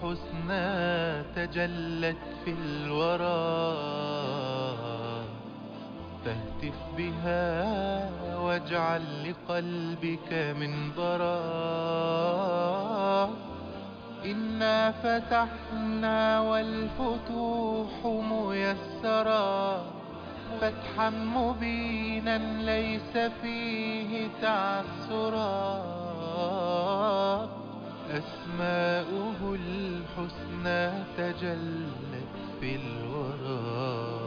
الحسنى تجلت في الورى فاهتف بها واجعل لقلبك منبرا إنا فتحنا والفتوح ميسرا فتحا مبينا ليس فيه تعسرا أسماؤه الحسنى تجلت في الورى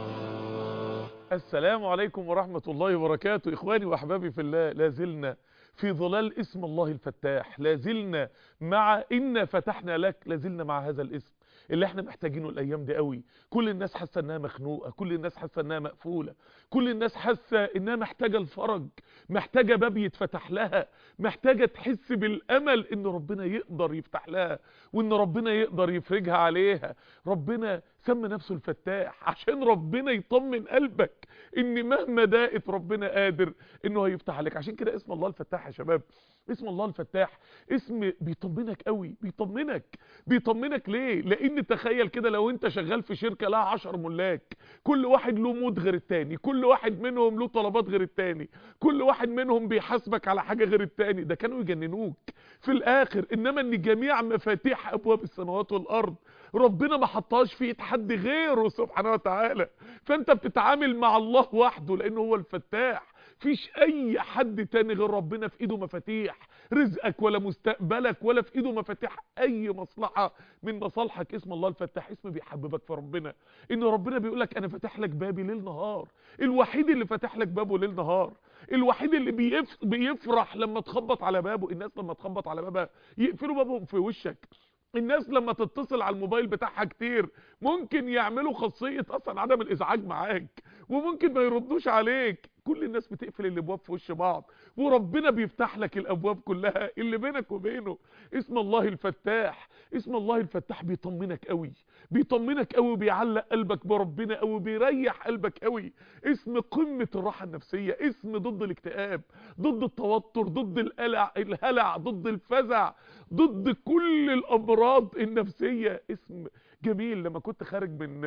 السلام عليكم ورحمة الله وبركاته إخواني وأحبابي في الله لازلنا في ظلال اسم الله الفتاح لازلنا مع إنا فتحنا لك لازلنا مع هذا الاسم اللي احنا محتاجينه الايام دي قوي كل الناس حاسه انها مخنوقه كل الناس حاسه انها مقفوله كل الناس حاسه انها محتاجه الفرج محتاجه باب يتفتح لها محتاجه تحس بالامل ان ربنا يقدر يفتح لها وان ربنا يقدر يفرجها عليها ربنا سمى نفسه الفتاح عشان ربنا يطمن قلبك ان مهما ضاقت ربنا قادر انه هيفتح عليك عشان كده اسم الله الفتاح يا شباب اسم الله الفتاح اسم بيطمنك قوي بيطمنك بيطمنك ليه لان تخيل كده لو انت شغال في شركة لها عشر ملاك كل واحد له مود غير التاني كل واحد منهم له طلبات غير التاني كل واحد منهم بيحاسبك على حاجة غير التاني ده كانوا يجننوك في الاخر انما ان جميع مفاتيح ابواب السماوات والارض ربنا ما حطهاش في ايد حد غيره سبحانه وتعالى فانت بتتعامل مع الله وحده لانه هو الفتاح فيش اي حد تاني غير ربنا في ايده مفاتيح رزقك ولا مستقبلك ولا في ايده مفاتيح اي مصلحة من مصالحك اسم الله الفتاح اسم بيحببك في ربنا ان ربنا بيقولك انا فاتح لك بابي ليل نهار الوحيد اللي فاتح لك بابه ليل نهار الوحيد اللي بيف... بيفرح لما تخبط على بابه الناس لما تخبط على بابها يقفلوا بابهم في وشك الناس لما تتصل على الموبايل بتاعها كتير ممكن يعملوا خاصية اصلا عدم الازعاج معاك وممكن ما يردوش عليك كل الناس بتقفل الابواب في وش بعض وربنا بيفتح لك الابواب كلها اللي بينك وبينه اسم الله الفتاح اسم الله الفتاح بيطمنك قوي بيطمنك قوي وبيعلق قلبك بربنا قوي بيريح قلبك قوي اسم قمة الراحة النفسية اسم ضد الاكتئاب ضد التوتر ضد القلع الهلع ضد الفزع ضد كل الامراض النفسية اسم جميل لما كنت خارج من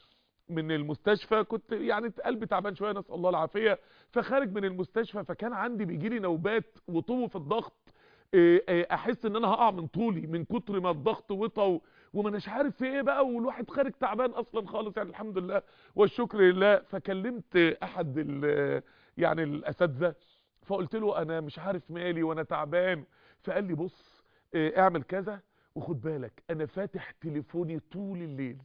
من المستشفى كنت يعني قلبي تعبان شويه نسال الله العافيه فخارج من المستشفى فكان عندي بيجي لي نوبات وطوه في الضغط احس ان انا هقع من طولي من كتر ما الضغط وطى وما اناش عارف في ايه بقى والواحد خارج تعبان اصلا خالص يعني الحمد لله والشكر لله فكلمت احد ال يعني الاساتذه فقلت له انا مش عارف مالي وانا تعبان فقال لي بص اعمل كذا وخد بالك انا فاتح تليفوني طول الليل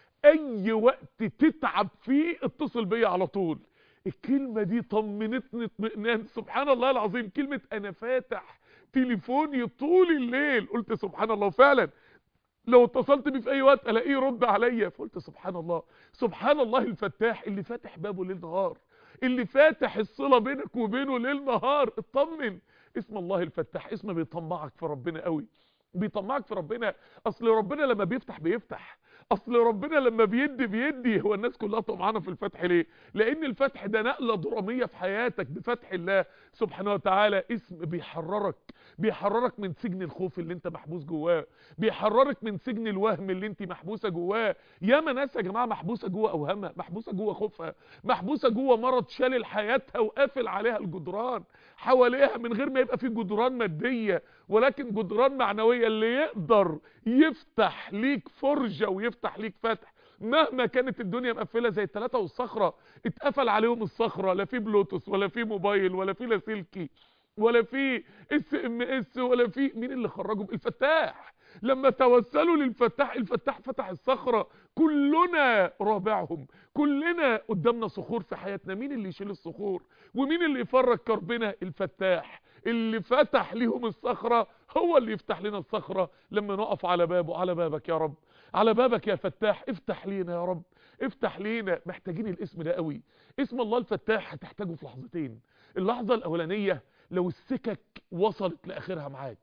اي وقت تتعب فيه اتصل بيا على طول الكلمة دي طمنتني اطمئنان سبحان الله العظيم كلمة انا فاتح تليفوني طول الليل قلت سبحان الله فعلا لو اتصلت بيه في اي وقت الاقيه يرد عليا فقلت سبحان الله سبحان الله الفتاح اللي فاتح بابه ليل نهار اللي فاتح الصلة بينك وبينه ليل نهار اطمن اسم الله الفتاح اسم بيطمعك في ربنا قوي بيطمعك في ربنا اصل ربنا لما بيفتح بيفتح اصل ربنا لما بيدي بيدي هو الناس كلها طمعانه في الفتح ليه لان الفتح ده نقله دراميه في حياتك بفتح الله سبحانه وتعالى اسم بيحررك بيحررك من سجن الخوف اللي انت محبوس جواه بيحررك من سجن الوهم اللي انت محبوسه جواه ياما ناس يا جماعه محبوسه جوه اوهامها محبوسه جوه خوفها محبوسه جوه مرض شالل حياتها وقافل عليها الجدران حواليها من غير ما يبقى في جدران ماديه ولكن جدران معنويه اللي يقدر يفتح ليك فرجه ويفتح ليك فتح مهما كانت الدنيا مقفله زي الثلاثه والصخره اتقفل عليهم الصخره لا في بلوتوث ولا في موبايل ولا في لاسلكي ولا في اس ام اس ولا في مين اللي خرجهم الفتاح لما توسلوا للفتاح الفتاح فتح الصخره كلنا رابعهم كلنا قدامنا صخور في حياتنا مين اللي يشيل الصخور ومين اللي يفرج كربنا الفتاح اللي فتح ليهم الصخرة هو اللي يفتح لنا الصخرة لما نقف على بابه على بابك يا رب على بابك يا فتاح افتح لينا يا رب افتح لينا محتاجين الاسم ده قوي اسم الله الفتاح هتحتاجه في لحظتين اللحظة الاولانية لو السكك وصلت لاخرها معاك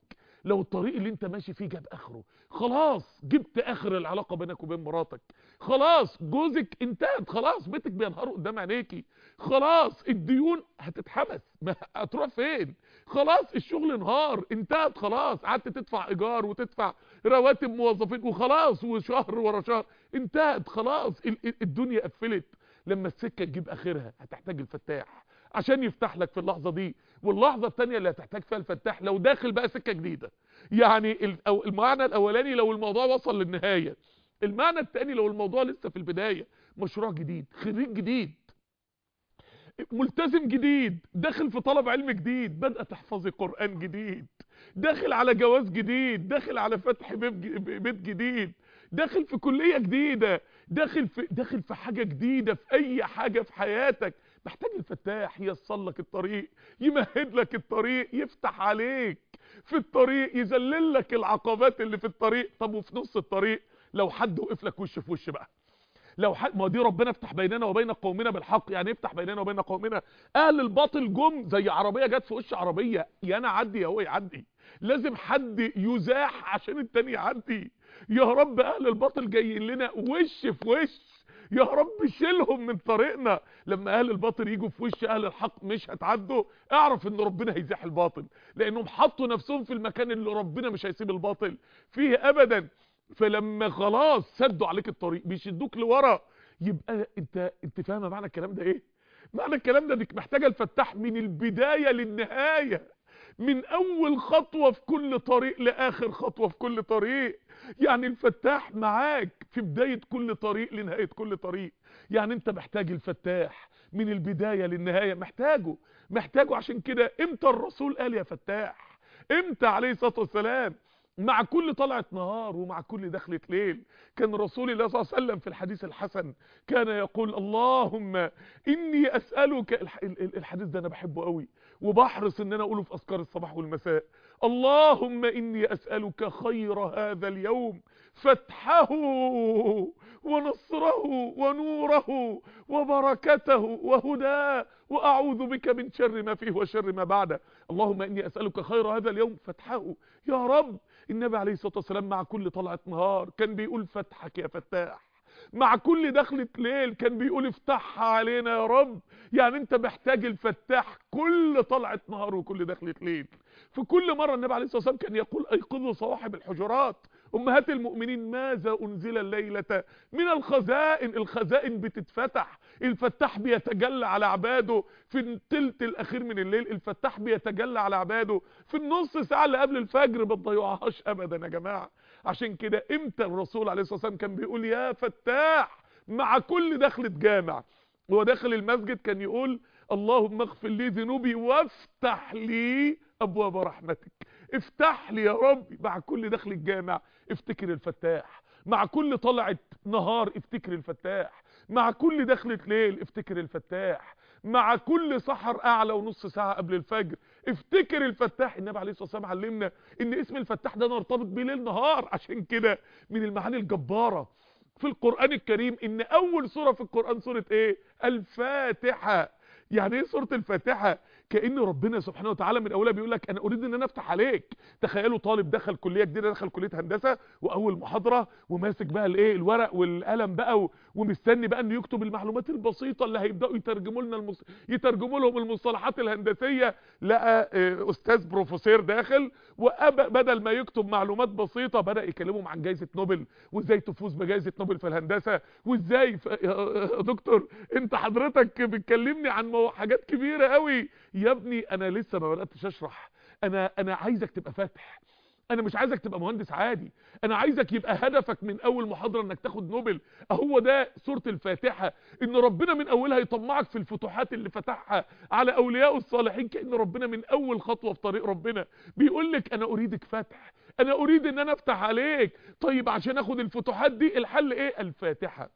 لو الطريق اللي انت ماشي فيه جاب اخره خلاص جبت اخر العلاقة بينك وبين مراتك خلاص جوزك انتهت خلاص بيتك بينهار قدام عينيكي خلاص الديون هتتحبس ما هتروح فين خلاص الشغل انهار انتهت خلاص قعدت تدفع ايجار وتدفع رواتب موظفين وخلاص وشهر ورا شهر انتهت خلاص الدنيا قفلت لما السكة تجيب اخرها هتحتاج الفتاح عشان يفتح لك في اللحظة دي واللحظة التانية اللي هتحتاج فيها الفتاح لو داخل بقى سكة جديدة يعني المعنى الاولاني لو الموضوع وصل للنهاية المعنى التاني لو الموضوع لسه في البداية مشروع جديد خريج جديد ملتزم جديد داخل في طلب علم جديد بدأ تحفظي قرآن جديد داخل على جواز جديد داخل على فتح بيت جديد داخل في كلية جديدة داخل في داخل في حاجة جديدة في اي حاجة في حياتك محتاج الفتاح ييسر لك الطريق يمهد لك الطريق يفتح عليك في الطريق يذلل لك العقبات اللي في الطريق طب وفي نص الطريق لو حد وقف لك وش في وش بقى لو حد ما دي ربنا افتح بيننا وبين قومنا بالحق يعني يفتح بيننا وبين قومنا اهل الباطل جم زي عربيه جت في وش عربيه يا انا اعدي يا هو يعدي لازم حد يزاح عشان التاني يعدي يا رب اهل الباطل جايين لنا وش في وش يا رب شيلهم من طريقنا لما اهل الباطل يجوا في وش اهل الحق مش هتعدوا اعرف ان ربنا هيزاح الباطل لانهم حطوا نفسهم في المكان اللي ربنا مش هيسيب الباطل فيه ابدا فلما خلاص سدوا عليك الطريق بيشدوك لورا يبقى انت انت فاهمه معنى الكلام ده ايه معنى الكلام ده انك محتاجه الفتاح من البدايه للنهايه من اول خطوه في كل طريق لاخر خطوه في كل طريق يعني الفتاح معاك في بدايه كل طريق لنهايه كل طريق يعني انت محتاج الفتاح من البدايه للنهايه محتاجه محتاجه عشان كده امتى الرسول قال يا فتاح امتى عليه الصلاه والسلام مع كل طلعة نهار ومع كل دخلة ليل كان رسول الله صلى الله عليه وسلم في الحديث الحسن كان يقول اللهم إني أسألك الحديث ده أنا بحبه قوي وبحرص إن أنا أقوله في أذكار الصباح والمساء اللهم إني أسألك خير هذا اليوم فتحه ونصره ونوره وبركته وهداه وأعوذ بك من شر ما فيه وشر ما بعده اللهم إني أسألك خير هذا اليوم فتحه يا رب النبي عليه الصلاة والسلام مع كل طلعة نهار كان بيقول فتحك يا فتاح مع كل دخلة ليل كان بيقول افتحها علينا يا رب يعني انت محتاج الفتاح كل طلعة نهار وكل دخلة ليل في كل مرة النبي عليه الصلاة والسلام كان يقول ايقظوا صواحب الحجرات امهات المؤمنين ماذا انزل الليلة من الخزائن الخزائن بتتفتح الفتاح بيتجلى على عباده في التلت الاخير من الليل الفتاح بيتجلى على عباده في النص ساعة اللي قبل الفجر ما تضيعوهاش ابدا يا جماعة عشان كده امتى الرسول عليه الصلاة والسلام كان بيقول يا فتاح مع كل دخلة جامع هو داخل المسجد كان يقول اللهم اغفر لي ذنوبي وافتح لي ابواب رحمتك افتح لي يا رب مع كل دخل الجامع افتكر الفتاح مع كل طلعة نهار افتكر الفتاح مع كل دخلة ليل افتكر الفتاح مع كل سحر اعلى ونص ساعة قبل الفجر افتكر الفتاح النبي عليه الصلاة والسلام علمنا ان اسم الفتاح ده نرتبط بيه ليل نهار عشان كده من المعاني الجبارة في القرآن الكريم ان اول سورة في القرآن سورة ايه الفاتحة يعني ايه سورة الفاتحة كأن ربنا سبحانه وتعالى من اولها بيقول لك انا اريد ان انا افتح عليك تخيلوا طالب دخل كليه جديده دخل كليه هندسه واول محاضره وماسك بقى الايه الورق والقلم بقى و... ومستني بقى انه يكتب المعلومات البسيطه اللي هيبداوا يترجموا لنا المص... يترجموا لهم المصطلحات الهندسيه لقى استاذ بروفيسور داخل وبدل ما يكتب معلومات بسيطه بدا يكلمهم عن جائزه نوبل وازاي تفوز بجائزه نوبل في الهندسه وازاي ف... يا دكتور انت حضرتك بتكلمني عن حاجات كبيره قوي يا ابني انا لسه ما بداتش اشرح انا انا عايزك تبقى فاتح انا مش عايزك تبقى مهندس عادي انا عايزك يبقى هدفك من اول محاضره انك تاخد نوبل اهو ده سوره الفاتحه ان ربنا من اولها يطمعك في الفتوحات اللي فتحها على اولياء الصالحين كان ربنا من اول خطوه في طريق ربنا بيقول لك انا اريدك فتح انا اريد ان انا افتح عليك طيب عشان اخد الفتوحات دي الحل ايه الفاتحه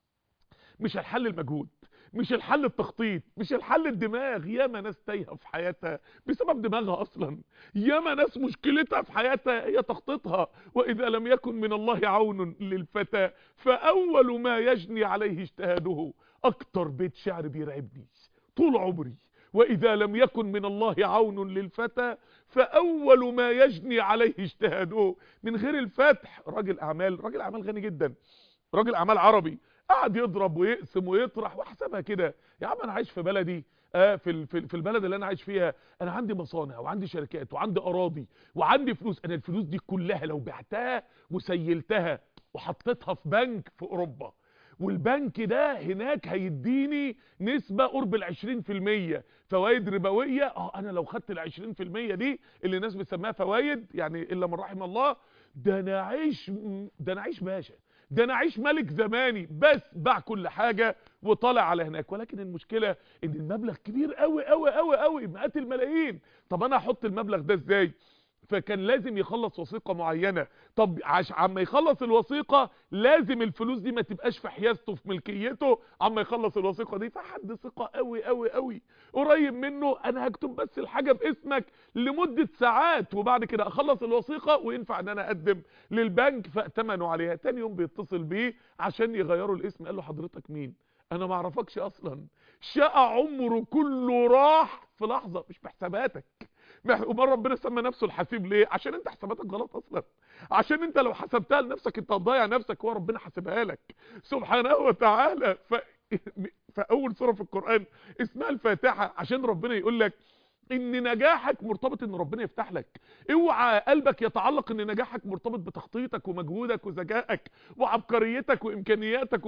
مش الحل المجهود مش الحل التخطيط مش الحل الدماغ ياما ناس تايهه في حياتها بسبب دماغها اصلا ياما ناس مشكلتها في حياتها هي تخطيطها واذا لم يكن من الله عون للفتى فاول ما يجني عليه اجتهاده اكتر بيت شعر بيرعبني طول عمري واذا لم يكن من الله عون للفتى فاول ما يجني عليه اجتهاده من غير الفتح راجل اعمال راجل اعمال غني جدا راجل اعمال عربي قعد يضرب ويقسم ويطرح وحسبها كده يا عم انا عايش في بلدي آه في ال- في ال- في البلد اللي انا عايش فيها انا عندي مصانع وعندي شركات وعندي اراضي وعندي فلوس انا الفلوس دي كلها لو بعتها وسيلتها وحطيتها في بنك في اوروبا والبنك ده هناك هيديني نسبة قرب ال 20% فوائد ربوية اه انا لو خدت ال 20% دي اللي الناس بتسميها فوائد يعني الا من رحم الله ده انا عيش ده انا عيش باشا ده انا عيش ملك زماني بس باع كل حاجة وطالع على هناك ولكن المشكلة ان المبلغ كبير قوي قوي قوي قوي مئات الملايين طب انا احط المبلغ ده ازاي فكان لازم يخلص وثيقة معينة طب عش عما يخلص الوثيقة لازم الفلوس دي ما تبقاش في حيازته في ملكيته عما يخلص الوثيقة دي فحد ثقة قوي قوي قوي قريب منه انا هكتب بس الحاجة باسمك لمدة ساعات وبعد كده اخلص الوثيقة وينفع ان انا اقدم للبنك فاتمنوا عليها تاني يوم بيتصل بيه عشان يغيروا الاسم قال له حضرتك مين انا ما اعرفكش اصلا شقى عمره كله راح في لحظة مش بحساباتك ومره ربنا سمى نفسه الحسيب ليه عشان انت حساباتك غلط اصلا عشان انت لو حسبتها لنفسك انت هتضيع نفسك هو ربنا حاسبها لك سبحانه وتعالى ف... فاول سوره في القران اسمها الفاتحه عشان ربنا يقول لك ان نجاحك مرتبط ان ربنا يفتح لك اوعى قلبك يتعلق ان نجاحك مرتبط بتخطيطك ومجهودك وذكائك وعبقريتك وامكانياتك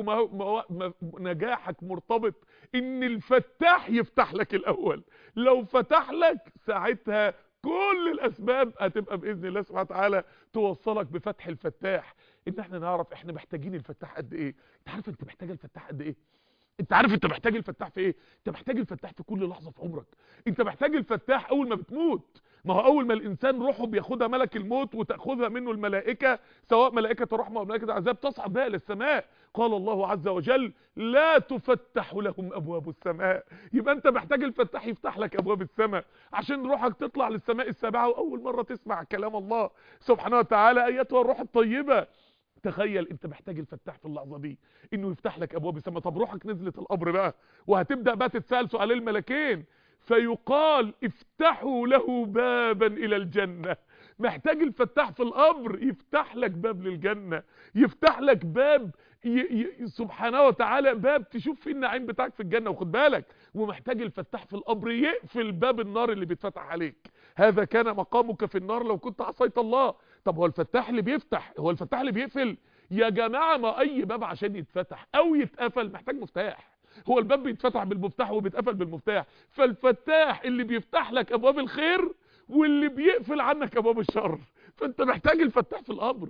ونجاحك مرتبط ان الفتاح يفتح لك الاول لو فتح لك ساعتها كل الاسباب هتبقى باذن الله سبحانه وتعالى توصلك بفتح الفتاح ان احنا نعرف احنا محتاجين الفتاح قد ايه انت عارف انت محتاج الفتاح قد ايه انت عارف انت محتاج الفتاح في ايه انت محتاج الفتاح في كل لحظة في عمرك انت محتاج الفتاح اول ما بتموت ما هو اول ما الانسان روحه بياخدها ملك الموت وتاخذها منه الملائكه سواء ملائكه الرحمه او ملائكه العذاب تصعد بها للسماء قال الله عز وجل لا تفتح لهم ابواب السماء يبقى انت محتاج الفتاح يفتح لك ابواب السماء عشان روحك تطلع للسماء السابعه واول مره تسمع كلام الله سبحانه وتعالى ايتها الروح الطيبه تخيل انت محتاج الفتاح في اللحظه دي انه يفتح لك ابواب السماء طب روحك نزلت القبر بقى وهتبدا بقى تتسال سؤال الملكين فيقال افتحوا له بابا الى الجنه محتاج الفتاح في القبر يفتح لك باب للجنه يفتح لك باب ي... ي... سبحانه وتعالى باب تشوف فيه النعيم بتاعك في الجنه وخد بالك ومحتاج الفتاح في القبر يقفل باب النار اللي بيتفتح عليك هذا كان مقامك في النار لو كنت عصيت الله طب هو الفتاح اللي بيفتح هو الفتاح اللي بيقفل يا جماعة ما اي باب عشان يتفتح او يتقفل محتاج مفتاح هو الباب بيتفتح بالمفتاح وبيتقفل بالمفتاح فالفتاح اللي بيفتح لك ابواب الخير واللي بيقفل عنك ابواب الشر فانت محتاج الفتاح في الامر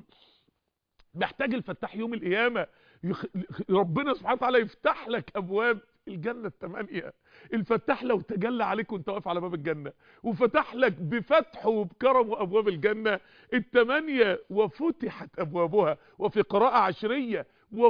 محتاج الفتاح يوم القيامة يخ... ربنا سبحانه وتعالى يفتح لك ابواب الجنة الثمانية الفتاح لو تجلى عليك وانت واقف على باب الجنة وفتح لك بفتحه وبكرمه ابواب الجنة الثمانية وفتحت ابوابها وفي قراءة عشرية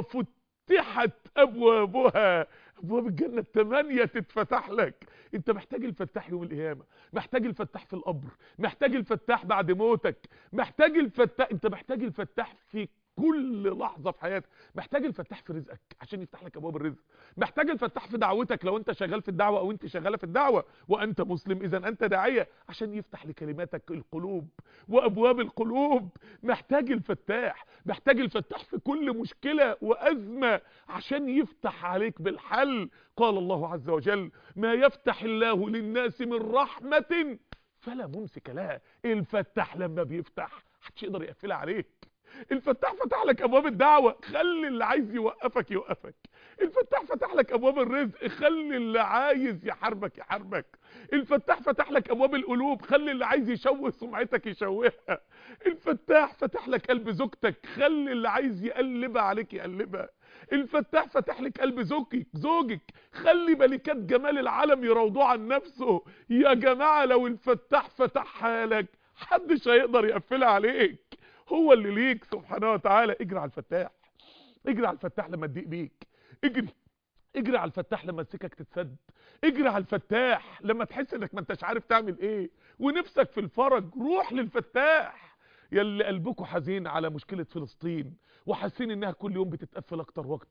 وفتحت ابوابها ابواب الجنة الثمانية تتفتح لك انت محتاج الفتاح يوم القيامة محتاج الفتاح في القبر محتاج الفتاح بعد موتك محتاج الفتاح انت محتاج الفتاح في كل لحظة في حياتك محتاج الفتاح في رزقك عشان يفتح لك ابواب الرزق محتاج الفتاح في دعوتك لو انت شغال في الدعوة او انت شغالة في الدعوة وانت مسلم اذا انت داعية عشان يفتح لكلماتك القلوب وابواب القلوب محتاج الفتاح محتاج الفتاح في كل مشكلة وازمة عشان يفتح عليك بالحل قال الله عز وجل ما يفتح الله للناس من رحمة فلا ممسك لها الفتاح لما بيفتح محدش يقدر يقفلها عليك الفتاح فتح لك ابواب الدعوة خلي اللي عايز يوقفك يوقفك الفتاح فتح لك ابواب الرزق خلي اللي عايز يحاربك يحاربك الفتاح فتح لك ابواب القلوب خلي اللي عايز يشوه سمعتك يشوهها الفتاح فتح لك قلب زوجتك خلي اللي عايز يقلبها عليك يقلبها الفتاح فتح لك قلب زوجك زوجك خلي ملكات جمال العالم يروضوا عن نفسه يا جماعة لو الفتاح فتحها لك محدش هيقدر يقفلها عليك هو اللي ليك سبحانه وتعالى اجري على الفتاح اجري على الفتاح لما تضيق بيك اجري اجري على الفتاح لما السكك تتسد اجري على الفتاح لما تحس انك ما انتش عارف تعمل ايه ونفسك في الفرج روح للفتاح يلي قلبكم حزين على مشكلة فلسطين وحاسين انها كل يوم بتتقفل اكتر واكتر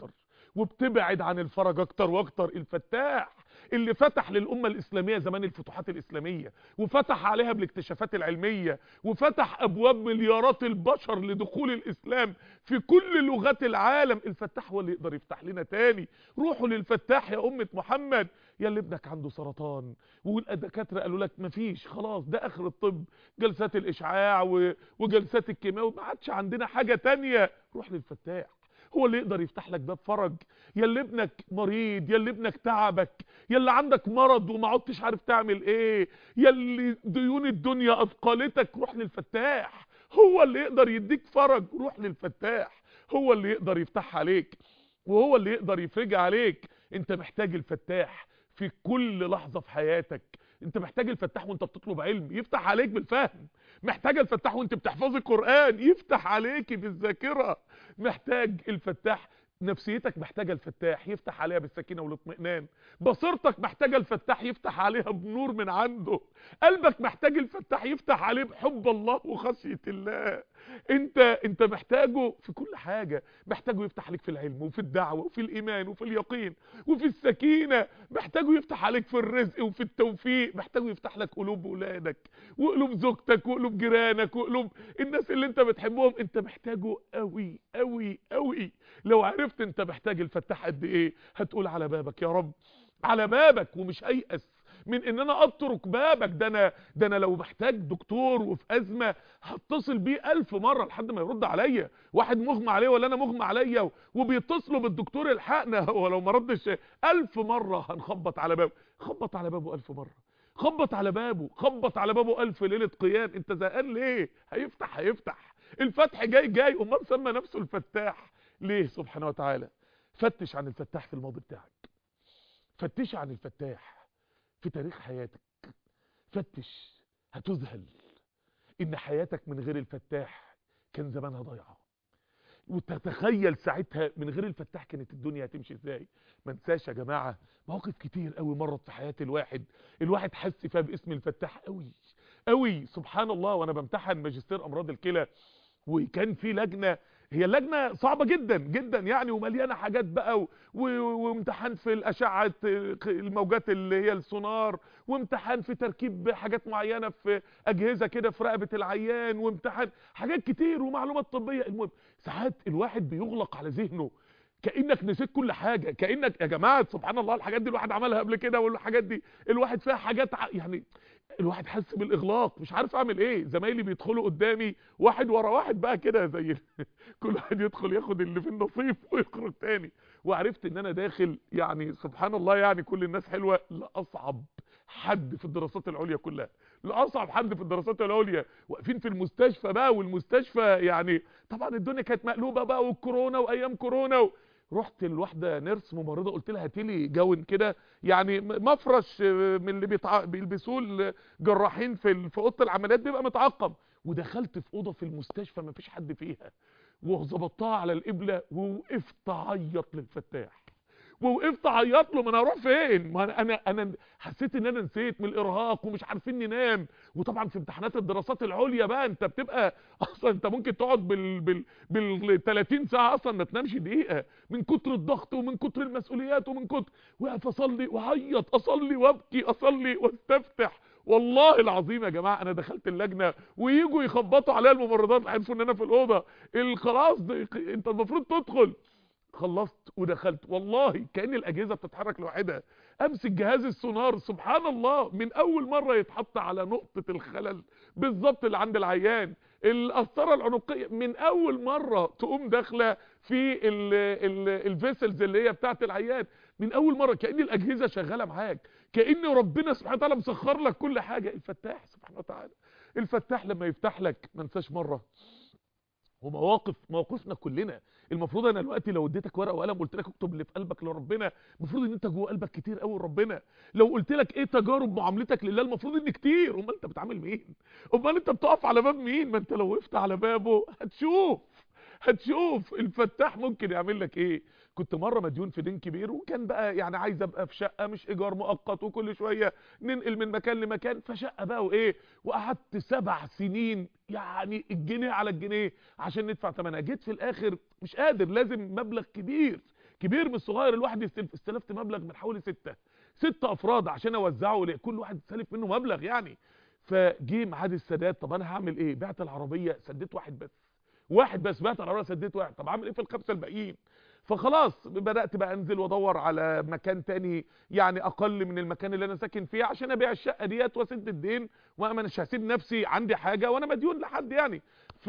وبتبعد عن الفرج اكتر واكتر الفتاح اللي فتح للأمة الإسلامية زمان الفتوحات الإسلامية وفتح عليها بالاكتشافات العلمية وفتح أبواب مليارات البشر لدخول الإسلام في كل لغات العالم الفتاح هو اللي يقدر يفتح لنا تاني روحوا للفتاح يا أمة محمد يا اللي ابنك عنده سرطان والدكاتره قالوا لك مفيش خلاص ده اخر الطب جلسات الاشعاع و... وجلسات الكيماوي ما عادش عندنا حاجه تانية روح للفتاح هو اللي يقدر يفتح لك باب فرج يا اللي ابنك مريض يا اللي ابنك تعبك يا اللي عندك مرض وما عدتش عارف تعمل ايه يا اللي ديون الدنيا اثقلتك روح للفتاح هو اللي يقدر يديك فرج روح للفتاح هو اللي يقدر يفتح عليك وهو اللي يقدر يفرج عليك انت محتاج الفتاح في كل لحظة في حياتك انت محتاج الفتاح وانت بتطلب علم يفتح عليك بالفهم محتاج الفتاح وانت بتحفظ القرآن يفتح عليك بالذاكرة محتاج الفتاح نفسيتك محتاجة الفتاح يفتح عليها بالسكينة والاطمئنان بصيرتك محتاجة الفتاح يفتح عليها بنور من عنده قلبك محتاج الفتاح يفتح عليه بحب الله وخشية الله انت انت محتاجه في كل حاجة محتاجه يفتح عليك في العلم وفي الدعوة وفي الايمان وفي اليقين وفي السكينة محتاجه يفتح عليك في الرزق وفي التوفيق محتاجه يفتح لك قلوب اولادك وقلوب زوجتك وقلوب جيرانك وقلوب الناس اللي انت بتحبهم انت محتاجه قوي قوي قوي لو عرفت انت محتاج الفتاح قد ايه هتقول على بابك يا رب على بابك ومش هيأس من ان انا اترك بابك ده انا ده انا لو محتاج دكتور وفي ازمه هتصل بيه ألف مره لحد ما يرد عليا واحد مغمى عليه ولا انا مغمى عليا وبيتصلوا بالدكتور الحقنا هو لو ما ردش ألف مره هنخبط على بابه خبط على بابه ألف مره خبط على بابه خبط على بابه ألف ليله قيام انت زهقان ليه هيفتح هيفتح الفتح جاي جاي امال سمى نفسه الفتاح ليه سبحانه وتعالى فتش عن الفتاح في الماضي بتاعك فتش عن الفتاح في تاريخ حياتك فتش هتذهل ان حياتك من غير الفتاح كان زمانها ضايعه وتتخيل ساعتها من غير الفتاح كانت الدنيا هتمشي ازاي ما انساش يا جماعه مواقف كتير قوي مرت في حياه الواحد الواحد حس فيها باسم الفتاح قوي قوي سبحان الله وانا بمتحن ماجستير امراض الكلى وكان في لجنه هي اللجنه صعبه جدا جدا يعني ومليانه حاجات بقى و... و... وامتحان في الاشعه الموجات اللي هي السونار وامتحان في تركيب حاجات معينه في اجهزه كده في رقبه العيان وامتحان حاجات كتير ومعلومات طبيه المهم ساعات الواحد بيغلق على ذهنه كانك نسيت كل حاجه كانك يا جماعه سبحان الله الحاجات دي الواحد عملها قبل كده والحاجات دي الواحد فيها حاجات يعني الواحد حس بالاغلاق مش عارف اعمل ايه زمايلي بيدخلوا قدامي واحد ورا واحد بقى كده زي كل واحد يدخل ياخد اللي في النصيب ويخرج تاني وعرفت ان انا داخل يعني سبحان الله يعني كل الناس حلوه لاصعب حد في الدراسات العليا كلها لاصعب حد في الدراسات العليا واقفين في المستشفى بقى والمستشفى يعني طبعا الدنيا كانت مقلوبه بقى والكورونا وايام كورونا و... رحت لواحده نيرس ممرضه قلت لها هاتي لي جون كده يعني مفرش من اللي بيتع... بيلبسوه الجراحين في في اوضه العمليات بيبقى متعقم ودخلت في اوضه في المستشفى ما فيش حد فيها وظبطتها على القبله ووقفت اعيط للفتاح ووقفت اعيط له ما انا اروح فين ما انا انا حسيت ان انا نسيت من الارهاق ومش عارفين ننام وطبعا في امتحانات الدراسات العليا بقى انت بتبقى اصلا انت ممكن تقعد بال بال بال 30 ساعه اصلا ما تنامش دقيقه من كتر الضغط ومن كتر المسؤوليات ومن كتر واقف اصلي واعيط اصلي وابكي اصلي واستفتح والله العظيم يا جماعه انا دخلت اللجنه ويجوا يخبطوا عليا الممرضات عرفوا ان انا في الاوضه خلاص انت المفروض تدخل خلصت ودخلت والله كأن الأجهزة بتتحرك لوحدها أمسك جهاز السونار سبحان الله من أول مرة يتحط على نقطة الخلل بالظبط اللي عند العيان القسطره العنقيه من اول مره تقوم داخله في الفيسلز اللي هي بتاعه العيان من اول مره كان الاجهزه شغاله معاك كان ربنا سبحانه وتعالى مسخر لك كل حاجه الفتاح سبحانه وتعالى الفتاح لما يفتح لك ما انساش مره ومواقف مواقفنا كلنا المفروض انا دلوقتي لو اديتك ورقه وقلم قلت لك اكتب اللي في قلبك لربنا المفروض ان انت جوه قلبك كتير قوي لربنا لو قلت لك ايه تجارب معاملتك لله المفروض ان كتير امال انت بتعامل مين امال انت بتقف على باب مين ما انت لو وقفت على بابه هتشوف هتشوف الفتاح ممكن يعمل لك ايه كنت مره مديون في دين كبير وكان بقى يعني عايز ابقى في شقه مش ايجار مؤقت وكل شويه ننقل من مكان لمكان فشقه بقى وايه وقعدت سبع سنين يعني الجنيه على الجنيه عشان ندفع ثمنها جيت في الاخر مش قادر لازم مبلغ كبير كبير من الصغير الواحد يستلف استلفت مبلغ من حوالي ستة ستة افراد عشان اوزعه لكل واحد سالف منه مبلغ يعني فجه ميعاد السداد طب انا هعمل ايه بعت العربيه سديت واحد بس واحد بس بعت العربيه سديت واحد طب اعمل ايه في الخمسه الباقيين فخلاص بدات بقى انزل وادور على مكان تاني يعني اقل من المكان اللي انا ساكن فيه عشان ابيع الشقه ديت واسد الدين وانا مش هسيب نفسي عندي حاجه وانا مديون لحد يعني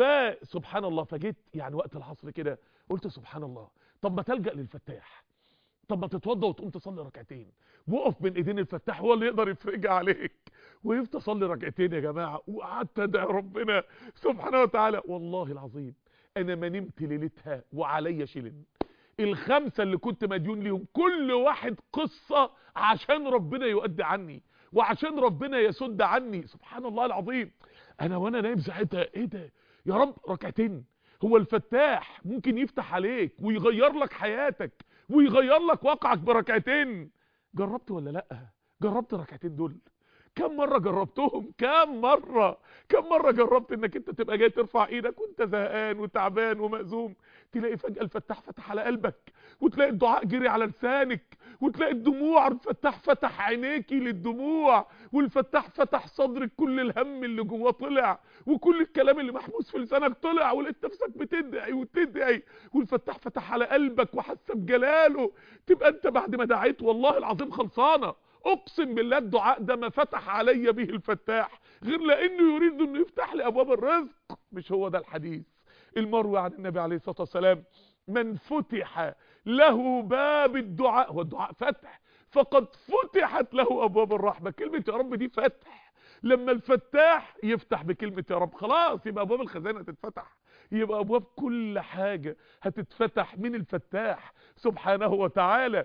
فسبحان الله فجيت يعني وقت العصر كده قلت سبحان الله طب ما تلجا للفتاح طب ما تتوضى وتقوم تصلي ركعتين وقف بين ايدين الفتاح هو اللي يقدر يفرجها عليك وقفت اصلي ركعتين يا جماعه وقعدت ادعي ربنا سبحانه وتعالى والله العظيم انا ما نمت ليلتها وعليا شيلن الخمسه اللي كنت مديون ليهم كل واحد قصه عشان ربنا يؤدي عني وعشان ربنا يسد عني سبحان الله العظيم انا وانا نايم ساعتها ايه ده يا رب ركعتين هو الفتاح ممكن يفتح عليك ويغير لك حياتك ويغير لك واقعك بركعتين جربت ولا لا جربت الركعتين دول كم مرة جربتهم كم مرة كم مرة جربت انك انت تبقى جاي ترفع ايدك وانت زهقان وتعبان ومأزوم تلاقي فجأة الفتاح فتح على قلبك وتلاقي الدعاء جري على لسانك وتلاقي الدموع الفتاح فتح عينيكي للدموع والفتاح فتح صدرك كل الهم اللي جواه طلع وكل الكلام اللي محبوس في لسانك طلع ولقيت نفسك بتدعي وتدعي والفتاح فتح على قلبك وحس بجلاله تبقى انت بعد ما دعيت والله العظيم خلصانه اقسم بالله الدعاء ده ما فتح علي به الفتاح غير لانه يريد انه يفتح لي ابواب الرزق مش هو ده الحديث المروي عن النبي عليه الصلاه والسلام من فتح له باب الدعاء هو الدعاء فتح فقد فتحت له ابواب الرحمه كلمه يا رب دي فتح لما الفتاح يفتح بكلمه يا رب خلاص يبقى ابواب الخزانه هتتفتح يبقى ابواب كل حاجه هتتفتح من الفتاح سبحانه وتعالى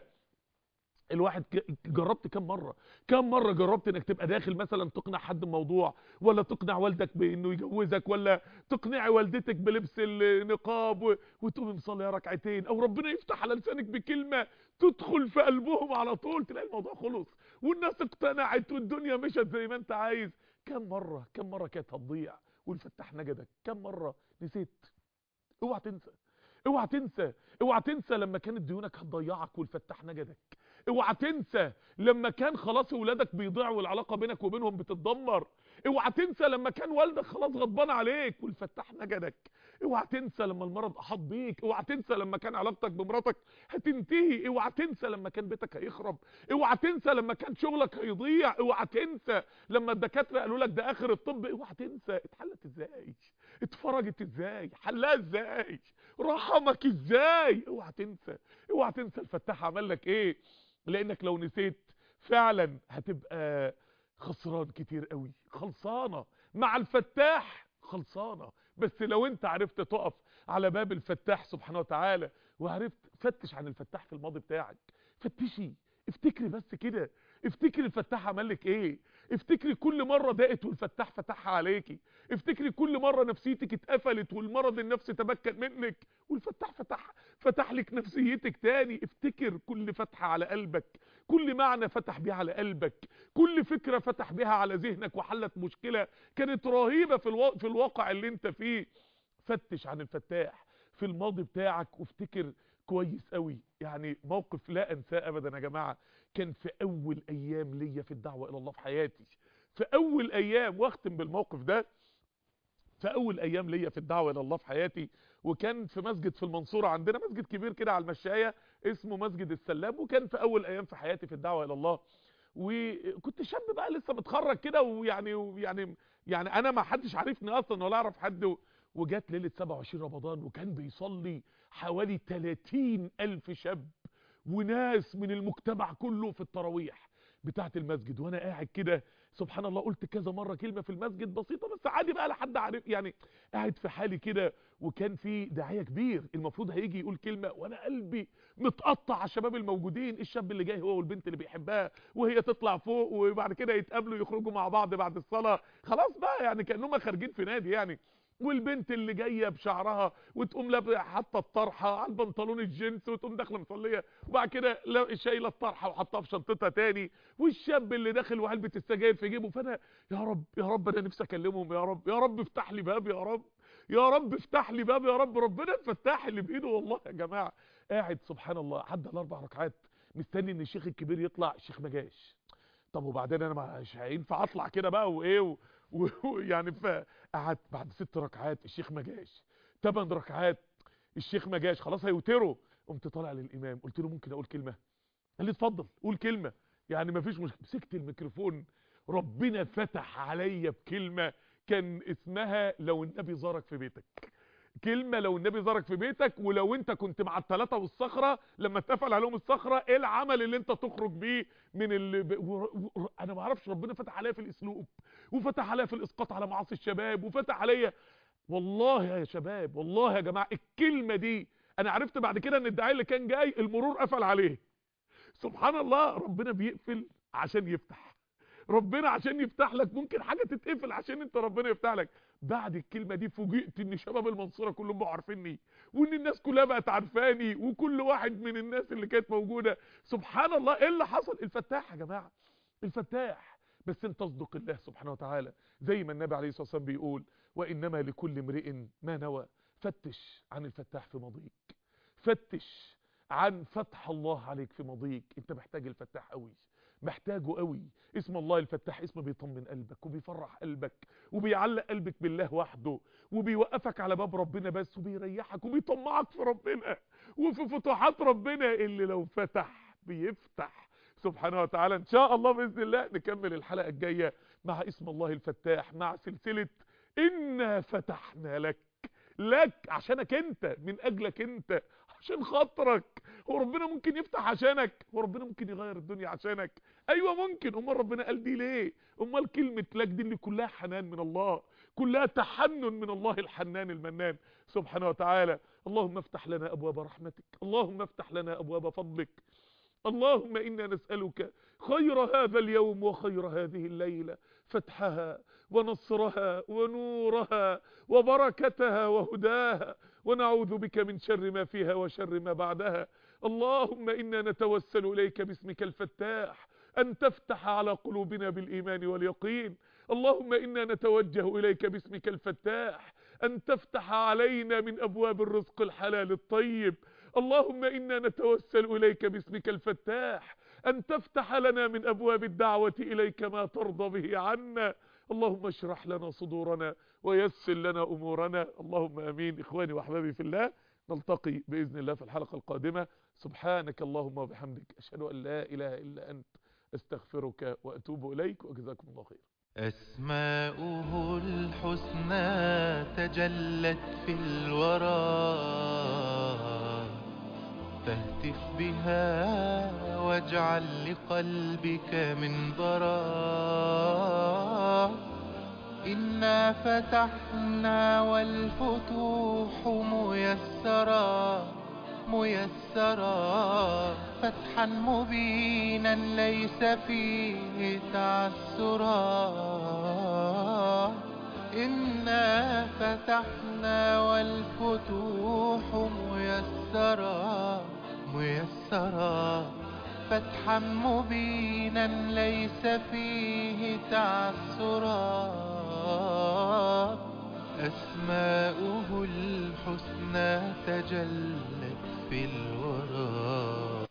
الواحد جربت كم مرة كم مرة جربت انك تبقى داخل مثلا تقنع حد بموضوع ولا تقنع والدك بانه يجوزك ولا تقنعي والدتك بلبس النقاب وتقومي مصلي ركعتين او ربنا يفتح على لسانك بكلمة تدخل في قلبهم على طول تلاقي الموضوع خلص والناس اقتنعت والدنيا مشت زي ما انت عايز كم مرة كم مرة كانت هتضيع والفتح نجدك كم مرة نسيت اوعى تنسى اوعى تنسى اوعى تنسى لما كانت ديونك هتضيعك والفتح نجدك اوعى تنسى لما كان خلاص ولادك بيضيعوا والعلاقه بينك وبينهم بتتدمر اوعى تنسى لما كان والدك خلاص غضبان عليك والفتاح نجدك اوعى تنسى لما المرض احاط بيك اوعى تنسى لما كان علاقتك بمراتك هتنتهي اوعى تنسى لما كان بيتك هيخرب اوعى تنسى لما كان شغلك هيضيع اوعى تنسى لما الدكاتره قالوا لك ده اخر الطب اوعى تنسى اتحلت ازاي اتفرجت ازاي حلها ازاي رحمك ازاي اوعى تنسى اوعى تنسى الفتاح عمل لك ايه لانك لو نسيت فعلا هتبقى خسران كتير قوي خلصانه مع الفتاح خلصانه بس لو انت عرفت تقف على باب الفتاح سبحانه وتعالى وعرفت فتش عن الفتاح في الماضي بتاعك فتشي افتكري بس كده افتكري الفتاح عمل لك ايه افتكري كل مرة ضاقت والفتاح فتحها عليكي افتكري كل مرة نفسيتك اتقفلت والمرض النفسي تمكن منك والفتاح فتح فتح لك نفسيتك تاني افتكر كل فتحة على قلبك كل معنى فتح بيها على قلبك كل فكرة فتح بيها على ذهنك وحلت مشكلة كانت رهيبة في, الوا... في الواقع اللي انت فيه فتش عن الفتاح في الماضي بتاعك وافتكر كويس قوي يعني موقف لا انساه ابدا يا جماعه كان في اول ايام ليا في الدعوه الى الله في حياتي في اول ايام واختم بالموقف ده في اول ايام ليا في الدعوه الى الله في حياتي وكان في مسجد في المنصوره عندنا مسجد كبير كده على المشايه اسمه مسجد السلام وكان في اول ايام في حياتي في الدعوه الى الله وكنت شاب بقى لسه متخرج كده ويعني يعني يعني انا ما حدش عارفني اصلا ولا اعرف حد وجات ليله 27 رمضان وكان بيصلي حوالي 30 الف شاب وناس من المجتمع كله في التراويح بتاعه المسجد وانا قاعد كده سبحان الله قلت كذا مره كلمه في المسجد بسيطه بس عادي بقى لحد عارف يعني قاعد في حالي كده وكان في داعيه كبير المفروض هيجي يقول كلمه وانا قلبي متقطع على الشباب الموجودين الشاب اللي جاي هو والبنت اللي بيحبها وهي تطلع فوق وبعد كده يتقابلوا يخرجوا مع بعض بعد الصلاه خلاص بقى يعني كانهم خارجين في نادي يعني والبنت اللي جايه بشعرها وتقوم لابسه حاطه الطرحه على البنطلون الجينز وتقوم داخله مصليه وبعد كده شايله الطرحه وحطها في شنطتها تاني والشاب اللي داخل وعلبه السجاير في جيبه فانا يا رب يا رب انا نفسي اكلمهم يا رب يا رب افتح لي باب يا رب يا رب افتح لي باب يا رب ربنا الفتاح اللي بايده والله يا جماعه قاعد سبحان الله عدى الاربع ركعات مستني ان الشيخ الكبير يطلع الشيخ ما جاش طب وبعدين انا مش هينفع اطلع كده بقى وايه ويعني فقعدت بعد ست ركعات الشيخ ما جاش ثمان ركعات الشيخ ما جاش خلاص هيوتروا قمت طالع للامام قلت له ممكن اقول كلمه قال لي اتفضل قول كلمه يعني ما فيش مشكله مسكت الميكروفون ربنا فتح عليا بكلمه كان اسمها لو النبي زارك في بيتك كلمة لو النبي زارك في بيتك ولو انت كنت مع الثلاثة والصخرة لما اتقفل عليهم الصخرة ايه العمل اللي انت تخرج بيه من اللي ب... و... و... انا ما اعرفش ربنا فتح عليا في الاسلوب وفتح عليا في الاسقاط على معاصي الشباب وفتح عليا والله يا شباب والله يا جماعة الكلمة دي انا عرفت بعد كده ان الداعي اللي كان جاي المرور قفل عليه سبحان الله ربنا بيقفل عشان يفتح ربنا عشان يفتح لك ممكن حاجة تتقفل عشان انت ربنا يفتح لك بعد الكلمة دي فوجئت ان شباب المنصورة كلهم بقوا عارفيني وان الناس كلها بقت عارفاني وكل واحد من الناس اللي كانت موجودة سبحان الله ايه اللي حصل الفتاح يا جماعة الفتاح بس انت تصدق الله سبحانه وتعالى زي ما النبي عليه الصلاة والسلام بيقول وانما لكل امرئ ما نوى فتش عن الفتاح في ماضيك فتش عن فتح الله عليك في ماضيك انت محتاج الفتاح قوي محتاجه قوي اسم الله الفتاح اسم بيطمن قلبك وبيفرح قلبك وبيعلق قلبك بالله وحده وبيوقفك على باب ربنا بس وبيريحك وبيطمعك في ربنا وفي فتوحات ربنا اللي لو فتح بيفتح سبحانه وتعالى ان شاء الله باذن الله نكمل الحلقه الجايه مع اسم الله الفتاح مع سلسله انا فتحنا لك لك عشانك انت من اجلك انت عشان خاطرك هو ربنا ممكن يفتح عشانك هو ربنا ممكن يغير الدنيا عشانك ايوه ممكن امال ربنا قال دي ليه امال كلمه لك دي اللي كلها حنان من الله كلها تحنن من الله الحنان المنان سبحانه وتعالى اللهم افتح لنا ابواب رحمتك اللهم افتح لنا ابواب فضلك اللهم إنا نسألك خير هذا اليوم وخير هذه الليلة فتحها ونصرها ونورها وبركتها وهداها ونعوذ بك من شر ما فيها وشر ما بعدها اللهم إنا نتوسل إليك باسمك الفتاح أن تفتح على قلوبنا بالإيمان واليقين اللهم إنا نتوجه إليك باسمك الفتاح أن تفتح علينا من أبواب الرزق الحلال الطيب اللهم إنا نتوسل إليك باسمك الفتاح أن تفتح لنا من أبواب الدعوة إليك ما ترضى به عنا اللهم اشرح لنا صدورنا ويسر لنا أمورنا اللهم أمين إخواني وأحبابي في الله نلتقي بإذن الله في الحلقة القادمة سبحانك اللهم وبحمدك أشهد أن لا إله إلا أنت استغفرك وأتوب إليك وجزاكم الله خير أسماؤه الحسنى تجلت في الورى فاهتف بها واجعل لقلبك منبرا إنا فتحنا والفتوح ميسرا ميسرا فتحا مبينا ليس فيه تعسرا إنا فتحنا والفتوح ميسرا ميسرا فتحا مبينا ليس فيه تعسرا أسماؤه الحسنى تجلت في الورى